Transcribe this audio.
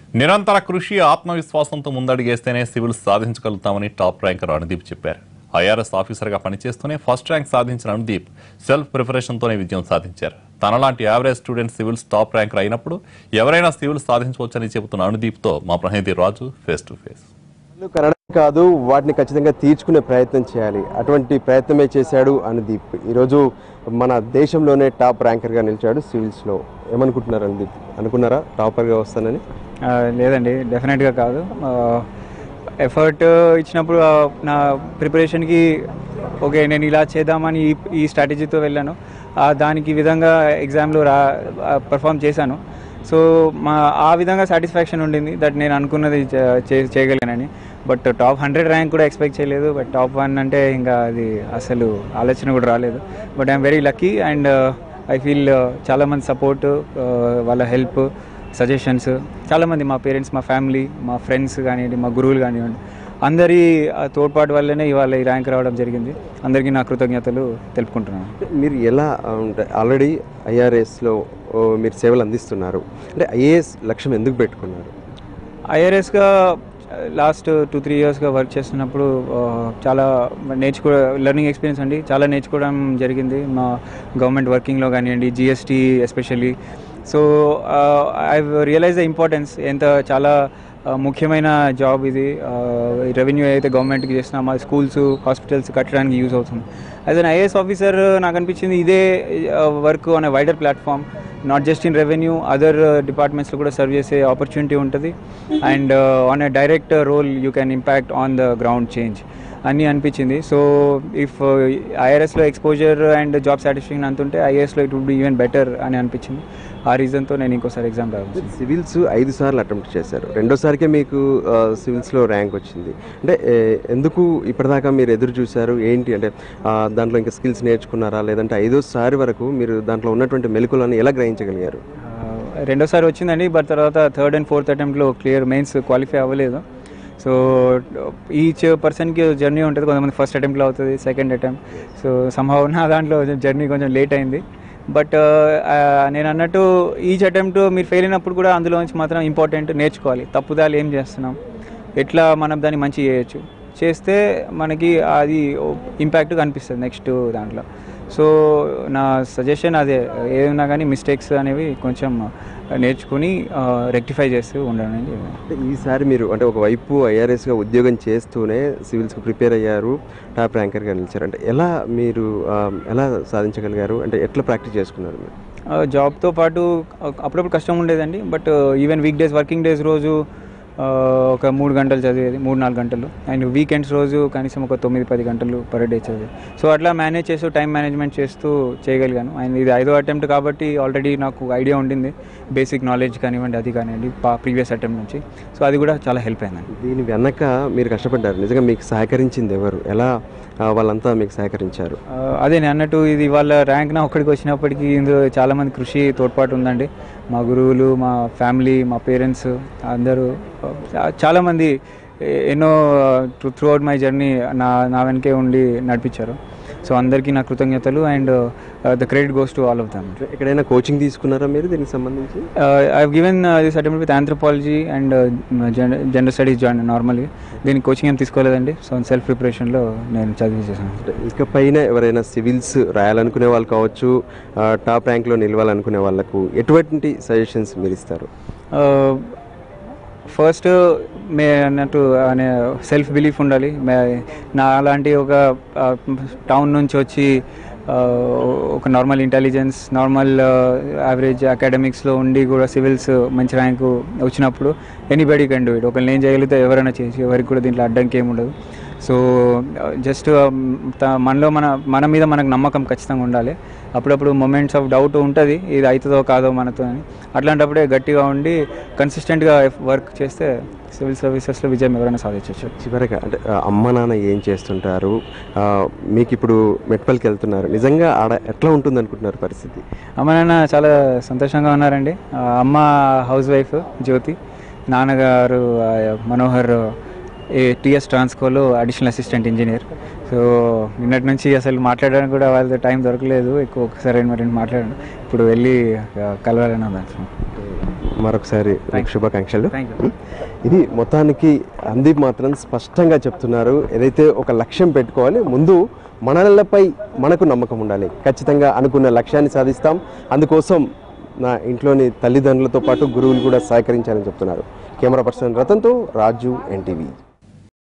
నిరంతర కృషి ఆత్మవిశ్వాసంతో ముందడుగేస్తేనే సివిల్ సాధించగలుగుతామని టాప్ ర్యాంకర్ అనుదీప్ చెప్పారు ఐఆర్ఎస్ ఆఫీసర్గా పనిచేస్తూనే ఫస్ట్ ర్యాంక్ సాధించిన అనుదీప్ సెల్ఫ్ ప్రిపరేషన్తోనే విజయం సాధించారు తనలాంటి average student civils top ranker అయినప్పుడు ఎవరైనా సివిల్ సాధించవచ్చని చెబుతున్న అనుదీప్తో మా ప్రతినిధి రాజు ఫేస్ టు ఫేస్ ఇల్లు కన్నడ కాదు వాటిని ఖచ్చితంగా తీర్చుకునే ప్రయత్నం చేయాలి అటువంటి ప్రయత్నమే చేశాడు అనుదీప్ ఈరోజు మన దేశంలోనే టాప్ ర్యాంకర్గా నిలిచాడు సివిల్స్లో ఏమనుకుంటున్నారు అనుదీప్ అనుకున్నారా టాపర్గా వస్తానని ఆ, లేదండి డెఫినెట్గా కాదు ఎఫర్ట్ ఇచ్చినప్పుడు ఆ, నా ప్రిపరేషన్కి ఓకే నేను ఇలా చేద్దామని ఈ ఈ స్ట్రాటజీతో వెళ్ళాను ఆ, దానికి విధంగా ఎగ్జామ్లో రా పర్ఫామ్ చేశాను సో మా ఆ విధంగా సాటిస్ఫాక్షన్ ఉండింది దట్ నేను అనుకున్నది చే- చే- చేయగలిగానని బట్ టాప్ హండ్రెడ్ ర్యాంక్ కూడా ఎక్స్పెక్ట్ చేయలేదు బట్ టాప్ వన్ అంటే ఇంకా అది అసలు ఆలోచన కూడా రాలేదు but I'm very lucky and I feel చాలామంది సపోర్ట్ వాళ్ళ హెల్ప్ సజెషన్స్ చాలామంది మా పేరెంట్స్ మా ఫ్యామిలీ మా ఫ్రెండ్స్ కానివ్వండి మా గురువులు కానివ్వండి అందరి ఆ, తోడ్పాటు వల్లనే ఇవాళ ఈ ర్యాంక్ రావడం జరిగింది అందరికీ నా కృతజ్ఞతలు తెలుపుకుంటున్నాను మీరు ఎలా అంటే ఆల్రెడీ ఐఆర్ఎస్లో మీరు సేవలు అందిస్తున్నారు అంటే ఐఏఎస్ లక్ష్యం ఎందుకు పెట్టుకున్నారు ఐఆర్ఎస్గా లాస్ట్ టూ త్రీ ఇయర్స్గా వర్క్ చేస్తున్నప్పుడు ఆ, చాలా నేర్చుకో లెర్నింగ్ ఎక్స్పీరియన్స్ అండి చాలా నేర్చుకోవడం జరిగింది మా గవర్నమెంట్ వర్కింగ్లో కానివ్వండి GST especially so I realise the importance ఎంత చాలా ఆ, ముఖ్యమైన జాబ్ ఇది రెవెన్యూ అయితే గవర్నమెంట్కి చేసినా మా స్కూల్స్ హాస్పిటల్స్ కట్టడానికి యూజ్ అవుతుంది యాజ్ అన్ ఐఏఎస్ ఆఫీసర్ నాకు అనిపించింది ఇదే work on a wider platform not just in revenue other డిపార్ట్మెంట్స్లో కూడా సర్వ్ చేసే ఆపర్చునిటీ ఉంటుంది and on a direct role you can impact on the ground change అని అనిపించింది సో ఇఫ్ ఐఆర్ఎస్లో ఎక్స్పోజర్ అండ్ జాబ్ సాటిస్ఫాక్షన్ అంతుంటే ఐఏఎస్లో it would be even better అని అనిపించింది ఆ రీజన్తో నేను ఇంకోసారి ఎగ్జామ్ రావాలి సివిల్స్ ఐదు సార్లు అటెంప్ట్ చేశారు రెండోసారికే మీకు ఆ, సివిల్స్లో ర్యాంక్ వచ్చింది అంటే ఏ, ఎందుకు ఇప్పటిదాకా మీరు ఎదురు చూశారు ఏంటి అంటే ఆ, దాంట్లో ఇంకా స్కిల్స్ నేర్చుకున్నారా లేదంటే ఐదోసారి వరకు మీరు దాంట్లో ఉన్నటువంటి మెలకులను ఎలా గ్రహించగలిగారు ఆ, రెండోసారి వచ్చిందండి బట్ తర్వాత థర్డ్ అండ్ ఫోర్త్ అటెంప్ట్లో క్లియర్ మెయిన్స్ క్వాలిఫై అవ్వలేదు సో ఈచ్ పర్సన్కి జర్నీ ఉంటుంది కొంతమంది ఫస్ట్ అటెంప్ట్లో అవుతుంది సెకండ్ అటెంప్ట్ సో సంభవ నా దాంట్లో జర్నీ కొంచెం లేట్ అయింది బట్ నేను అన్నట్టు ఈచ్ అటెంప్ట్ మీరు ఫెయిల్ అయినప్పుడు కూడా అందులో నుంచి మాత్రం ఇంపార్టెంట్ నేర్చుకోవాలి తప్పుదాలు ఏం చేస్తున్నాం ఎట్లా మనం దాన్ని మంచి చేయొచ్చు చేస్తే మనకి అది ఇంపాక్ట్ కనిపిస్తుంది నెక్స్ట్ దాంట్లో సో నా సజెషన్ అదే ఏదైనా కానీ మిస్టేక్స్ అనేవి కొంచెం నేర్చుకుని రెక్టిఫై చేస్తూ ఉండండి అంటే ఈసారి మీరు అంటే ఒకవైపు ఐఆర్ఎస్గా ఉద్యోగం చేస్తూనే సివిల్స్కి ప్రిపేర్ అయ్యారు టాప్ ర్యాంకర్గా నిలిచారు అంటే ఎలా మీరు ఆ, ఎలా సాధించగలిగారు అంటే ఎట్లా ప్రాక్టీస్ చేసుకున్నారు మీరు జాబ్తో పాటు అప్పుడప్పుడు కష్టం ఉండేదండి but even weekdays working days రోజు ఆ, ఒక మూడు గంటలు చదివేది మూడు నాలుగు గంటలు అండ్ వీకెండ్స్ రోజు కనీసం ఒక తొమ్మిది పది గంటలు పర్ డే చదివేది సో అట్లా మేనేజ్ చేస్తూ టైం మేనేజ్మెంట్ చేస్తూ చేయగలిగాను అండ్ ఇది ఐదో అటెంప్ట్ కాబట్టి ఆల్రెడీ నాకు ఐడియా ఉండింది బేసిక్ నాలెడ్జ్ కానివ్వండి అది కానివ్వండి ప్రీవియస్ అటెంప్ట్ నుంచి సో అది కూడా చాలా హెల్ప్ అయిందండి దీని వెనక మీరు కష్టపడ్డారు నిజంగా మీకు సహకరించింది ఎవరు ఎలా ఆ, వాళ్ళంతా మీకు సహకరించారు ఆ, అదే నేను అన్నట్టు ఇది వాళ్ళ ర్యాంక్ నా ఒక్కడికి వచ్చినప్పటికీ ఇందులో చాలామంది కృషి తోడ్పాటు ఉందండి మా గురువులు మా ఫ్యామిలీ మా పేరెంట్స్ అందరూ చా- చాలామంది ఎ- ఎన్నో త్రూ అవుట్ మై జర్నీ నా నా వెనకే ఉండి నడిపించారు సో అందరికీ నా కృతజ్ఞతలు and the credit goes to all of them ఎక్కడైనా కోచింగ్ తీసుకున్నారా మీరు దీనికి సంబంధించి I given this attempt with anthropology and general studies join normally దీనికి కోచింగ్ ఏం తీసుకోలేదండి సో సెల్ఫ్ ప్రిపరేషన్లో నేను చదివి చేశాను అంటే ఇక పైన ఎవరైనా సివిల్స్ రాయాలనుకునే వాళ్ళు కావచ్చు ఆ, టాప్ ర్యాంక్లో నిలవాలనుకునే వాళ్ళకు ఎటువంటి సజెషన్స్ మీరు ఇస్తారు ఫస్ట్ మే అన్నట్టు అనే సెల్ఫ్ బిలీఫ్ ఉండాలి మే- నా అలాంటి ఒక టౌన్ నుంచి వచ్చి ఆ, ఒక నార్మల్ ఇంటెలిజెన్స్ నార్మల్ యావరేజ్ అకాడమిక్స్లో ఉండి కూడా సివిల్స్ మంచి ర్యాంకు వచ్చినప్పుడు ఎనీబడి కెన్ డూ ఇట్ ఒకళ్ళు నేను చేయగలిగితే ఎవరైనా చేసి ఎవరికి కూడా దీంట్లో అడ్డంకి ఏమి ఉండదు సో జస్ట్ మనలో మన మన మీద మనకు నమ్మకం ఖచ్చితంగా ఉండాలి అప్పుడప్పుడు మొమెంట్స్ ఆఫ్ డౌట్ ఉంటుంది ఇది అవుతుందో కాదో మనతో అని అట్లాంటప్పుడే గట్టిగా ఉండి కన్సిస్టెంట్గా వర్క్ చేస్తే సివిల్ సర్వీసెస్లో విజయం ఎవరైనా సాధించవచ్చు చివరగా అంటే ఆ, అమ్మ నాన్న ఏం చేస్తుంటారు ఆ, మీకు ఇప్పుడు మెట్పల్కి వెళ్తున్నారు నిజంగా ఆడ ఎట్లా ఉంటుంది అనుకుంటున్నారు పరిస్థితి అమ్మ నాన్న చాలా సంతోషంగా ఉన్నారండి ఆ, అమ్మ హౌస్ వైఫ్ జ్యోతి నాన్నగారు ఆ, మనోహర్ ఏ టిఎస్ ట్రాన్స్కోలో అడిషనల్ అసిస్టెంట్ ఇంజనీర్ సో నిన్నటి నుంచి అసలు మాట్లాడడానికి కూడా వాళ్ళతో టైం దొరకలేదు ఎక్కువ ఒకసారి మరి మాట్లాడాను ఇప్పుడు వెళ్ళి ఆ, కలవాలని ఉంది మరొకసారి మీకు శుభాకాంక్షలు థ్యాంక్ యూ ఇది మొత్తానికి అందీప్ మాత్రం స్పష్టంగా చెప్తున్నారు ఏదైతే ఒక లక్ష్యం పెట్టుకోవాలి ముందు మనలపై మనకు నమ్మకం ఉండాలి ఖచ్చితంగా అనుకున్న లక్ష్యాన్ని సాధిస్తాం అందుకోసం నా ఇంట్లోని తల్లిదండ్రులతో పాటు గురువులు కూడా సహకరించాలని చెప్తున్నారు కెమెరా పర్సన్ రతన్తో రాజు ఎన్టీవీ